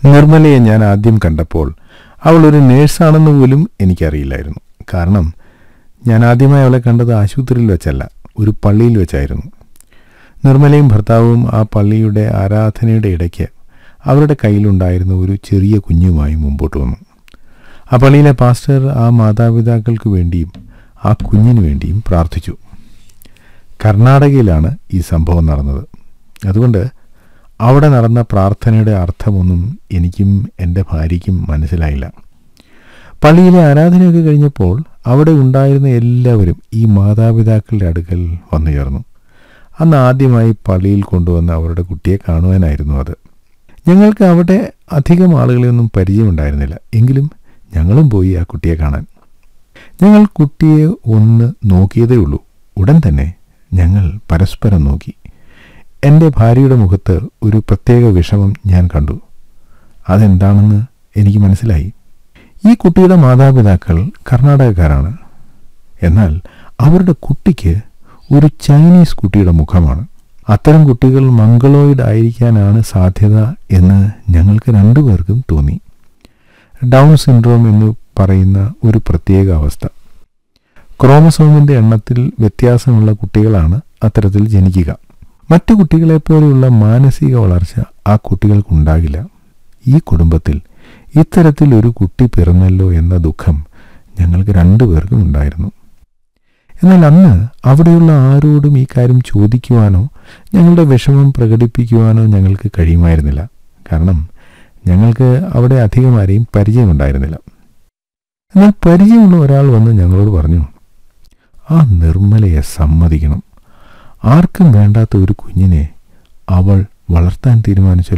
നിർമ്മലയെ ഞാൻ ആദ്യം കണ്ടപ്പോൾ അവൾ ഒരു നേഴ്സാണെന്ന് പോലും എനിക്കറിയില്ലായിരുന്നു കാരണം ഞാൻ ആദ്യമായി അവളെ കണ്ടത് ആശുപത്രിയിൽ വെച്ചല്ല ഒരു പള്ളിയിൽ വെച്ചായിരുന്നു നിർമ്മലയും ഭർത്താവും ആ പള്ളിയുടെ ആരാധനയുടെ ഇടയ്ക്ക് അവരുടെ കയ്യിലുണ്ടായിരുന്ന ഒരു ചെറിയ കുഞ്ഞുമായി മുമ്പോട്ട് വന്നു ആ പള്ളിയിലെ പാസ്റ്റർ ആ മാതാപിതാക്കൾക്ക് വേണ്ടിയും ആ കുഞ്ഞിനു വേണ്ടിയും പ്രാർത്ഥിച്ചു കർണാടകയിലാണ് ഈ സംഭവം നടന്നത് അതുകൊണ്ട് അവിടെ നടന്ന പ്രാർത്ഥനയുടെ അർത്ഥമൊന്നും എനിക്കും എൻ്റെ ഭാര്യയ്ക്കും മനസ്സിലായില്ല പള്ളിയിലെ ആരാധനയൊക്കെ കഴിഞ്ഞപ്പോൾ അവിടെ ഉണ്ടായിരുന്ന എല്ലാവരും ഈ മാതാപിതാക്കളുടെ അടുക്കൽ വന്നു ചേർന്നു അന്ന് ആദ്യമായി പള്ളിയിൽ കൊണ്ടുവന്ന അവരുടെ കുട്ടിയെ കാണുവാനായിരുന്നു അത് ഞങ്ങൾക്ക് അവിടെ അധികം ആളുകളെയൊന്നും പരിചയമുണ്ടായിരുന്നില്ല എങ്കിലും ഞങ്ങളും പോയി ആ കുട്ടിയെ കാണാൻ ഞങ്ങൾ കുട്ടിയെ ഒന്ന് നോക്കിയതേ ഉള്ളൂ ഉടൻ തന്നെ ഞങ്ങൾ പരസ്പരം നോക്കി എൻ്റെ ഭാര്യയുടെ മുഖത്ത് ഒരു പ്രത്യേക വിഷമം ഞാൻ കണ്ടു അതെന്താണെന്ന് എനിക്ക് മനസ്സിലായി ഈ കുട്ടിയുടെ മാതാപിതാക്കൾ കർണാടകക്കാരാണ് എന്നാൽ അവരുടെ കുട്ടിക്ക് ഒരു ചൈനീസ് കുട്ടിയുടെ മുഖമാണ് അത്തരം കുട്ടികൾ മംഗളോയിഡ് ആയിരിക്കാനാണ് സാധ്യത എന്ന് ഞങ്ങൾക്ക് രണ്ടുപേർക്കും തോന്നി ഡൗൺ സിൻഡ്രോം എന്ന് പറയുന്ന ഒരു പ്രത്യേക അവസ്ഥ ക്രോമസോമിൻ്റെ എണ്ണത്തിൽ വ്യത്യാസമുള്ള കുട്ടികളാണ് അത്തരത്തിൽ ജനിക്കുക മറ്റു കുട്ടികളെപ്പോലെയുള്ള മാനസിക വളർച്ച ആ കുട്ടികൾക്കുണ്ടാകില്ല ഈ കുടുംബത്തിൽ ഇത്തരത്തിൽ ഒരു കുട്ടി പിറന്നല്ലോ എന്ന ദുഃഖം ഞങ്ങൾക്ക് രണ്ടുപേർക്കും ഉണ്ടായിരുന്നു എന്നാൽ അന്ന് അവിടെയുള്ള ആരോടും ഈ കാര്യം ചോദിക്കുവാനോ ഞങ്ങളുടെ വിഷമം പ്രകടിപ്പിക്കുവാനോ ഞങ്ങൾക്ക് കഴിയുമായിരുന്നില്ല കാരണം ഞങ്ങൾക്ക് അവിടെ അധികം ആരെയും പരിചയമുണ്ടായിരുന്നില്ല എന്നാൽ പരിചയമുള്ള ഒരാൾ വന്ന് ഞങ്ങളോട് പറഞ്ഞു ആ നിർമ്മലയെ സമ്മതിക്കണം ആർക്കും വേണ്ടാത്ത ഒരു കുഞ്ഞിനെ അവൾ വളർത്താൻ തീരുമാനിച്ച